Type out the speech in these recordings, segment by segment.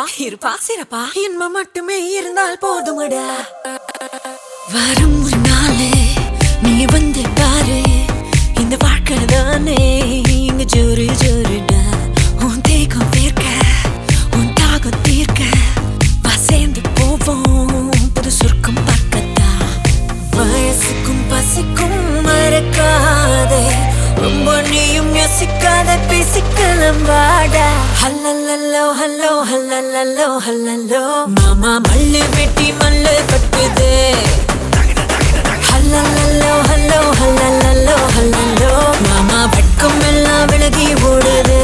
இருப்பா சிறப்பா இன்பம் மட்டுமே இருந்தால் போதுமடா வரும் ஒரு நாளே நீ வந்து பாரு இந்த வாழ்க்கை தானே இங்க ஜோரு ஜோருடா உன் தேகம் தீர்க்க உன் தாகம் தீர்க்க வா சேர்ந்து போவோம் புது சொர்க்கம் பார்க்கத்தா வயசுக்கும் பசிக்கும் மறக்காதே ரொம்ப நீயும் யோசிக்காத பேசிக்கலாம் வாடா ஹல்லல்லோ ஹல்லோ ஹல்லல்லோ ஹல்லல்லோ மாமா மல்லு வெட்டி மல்லு கட்டுது ஹல்லல்லோ ஹல்லோ ஹல்லல்லோ ஹல்லல்லோ மாமா வெட்கம் எல்லாம் விலகி ஓடுது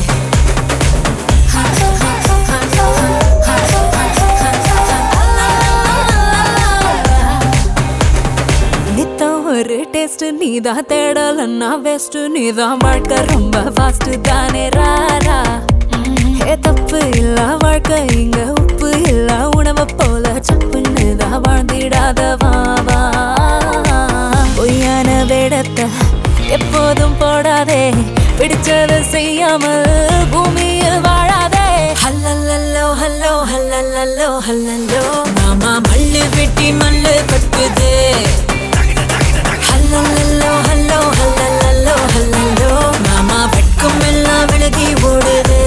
நித்தம் ஒரு டேஸ்ட் நீதான் தேடலன்னா பெஸ்ட் நீதான் வாழ்க்கை ரொம்ப ஃபாஸ்ட் தானே ராரா ஏ தப்பு இல்ல வாழ்க்கை இங்க உப்பு இல்ல உணவை போல சப்புன்னு தான் வாழ்ந்திடாத வா வா பொய்யான வேடத்தை எப்போதும் போடாதே பிடிச்சதை செய்யாமல் பூமியில் வாழாதே ஹல்லல்லோ ஹல்லோ ஹல்லல்லோ ஹல்லல்லோ மாமா மல்லு வெட்டி மல்லு கட்டுது ஹல்லல்லோ ஹல்லோ ஹல்லல்லோ ஹல்லல்லோ மாமா வெட்கம் எல்லாம் விலகி ஓடுது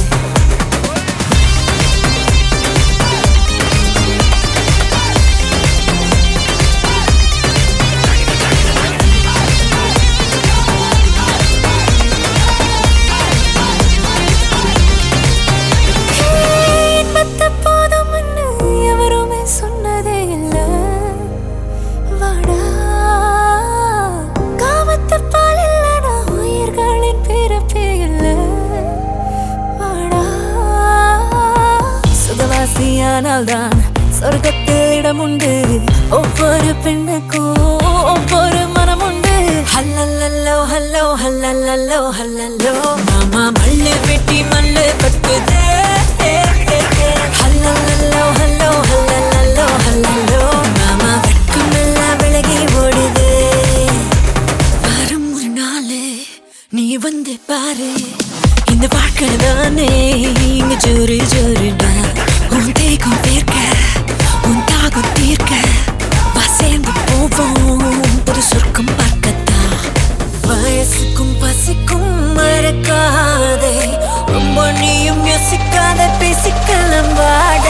இன்பத்தை போதும்னு எவருமே சொன்னதே இல்ல வாடா காமத்து பால் இல்லடா உயிர்களின் பிறப்பே இல்ல வாடா சுகவாசியானால் தான் சொர்க்கத்தில் இடம் உண்டு ஒவ்வொரு பெண்ணுக்கும் ஒவ்வொரு மனம் உண்டு ஹல்லல்லோ ஹல்லோ ஹல்லல்லோ ஹல்லல்லோ மாமா மல்லு வெட்டி மல்லு கட்டுது ஹல்லல்லோ ஹல்லோ ஹல்லல்லோ ஹல்லல்லோ மாமா வெட்கமெல்லாம் விலகி ஓடுது வரும் ஒரு நாளு நீ வந்து பாரு இந்த வாழ்க்கை தானே இங்க ஜோரு ஜோருடா உன் தேகம் தீர்க்க உன் தாகம் தீர்க்க வா சேர்ந்து போவோம் புது சொர்க்கம் பார்க்கத்தா வயசுக்கும் பசிக்கும் மறக்காதே ரொம்ப நீயும் யோசிக்காத பேசிக்கலாம் வாட